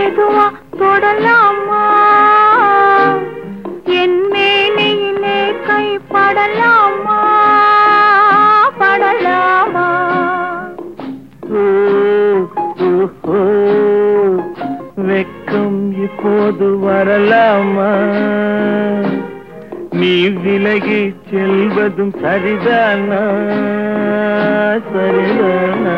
மெதுவா தொடலாமா என் மேனியிலே கை படலாமா படலாமா ஓ, ஓ, ஓ, வெக்கம் இப்போது வரலாமா நீ விலகி செல்வதும் சரிதானா சரிதானா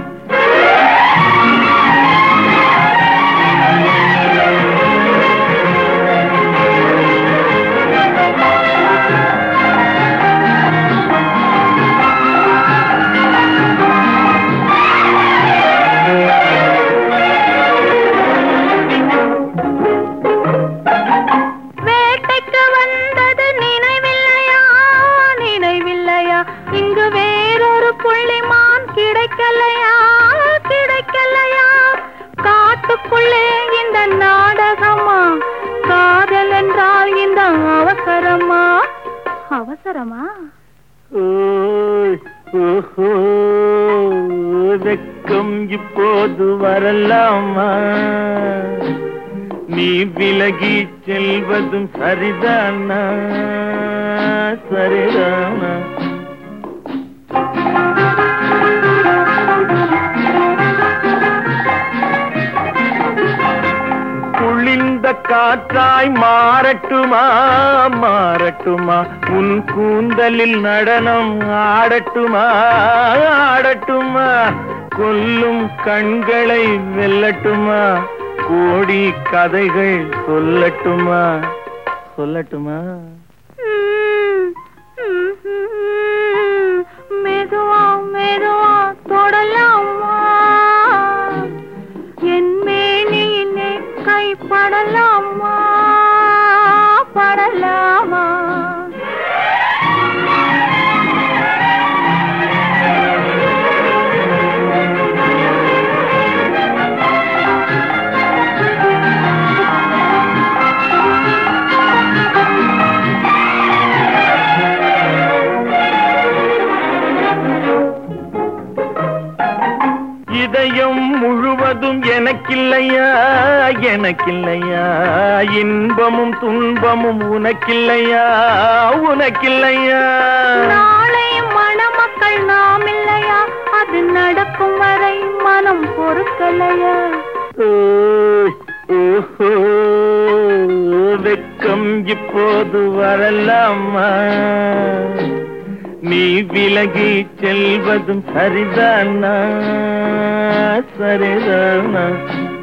வேட்டைக்கு வந்தது நினைவில்லையா நினைவில்லையா இங்கு வேறொரு புள்ளிமான் கிடைக்கலையா கிடைக்கலையா காட்டுக்குள்ளே இந்த நாடகமா காதல் என்றால் இந்த அவசரமா அவசரமா ஓய், ஓஹோ, வெக்கம் இப்போது வரலாமா நீ விலகி செல்வதும் சரிதானா சரிதானா குளிர்ந்த காற்றாய் மாறட்டுமா மாறட்டுமா உன் கூந்தலில் நடனம் ஆடட்டுமா ஆடட்டுமா கொல்லும் கண்களை வெல்லட்டுமா கோடி கதைகள் சொல்லட்டுமா சொல்லட்டுமா ம், ம், ம், மெதுவா மெதுவா தொடலாமா என் மேனியிலே கை படலாமா படலாமா இதயம் முழுவதும் எனக்கில்லையா எனக்கில்லையா இன்பமும் துன்பமும் உனக்கில்லையா உனக்கில்லையா நாளை மணமக்கள் நாம் இல்லையா அது நடக்கும் வரை மனம் பொறுக்கலையா ஓய், ஓஹோ, வெக்கம் இப்போது வரலாமா நீ விலகி செல்வதும் சரிதானா சரிதானா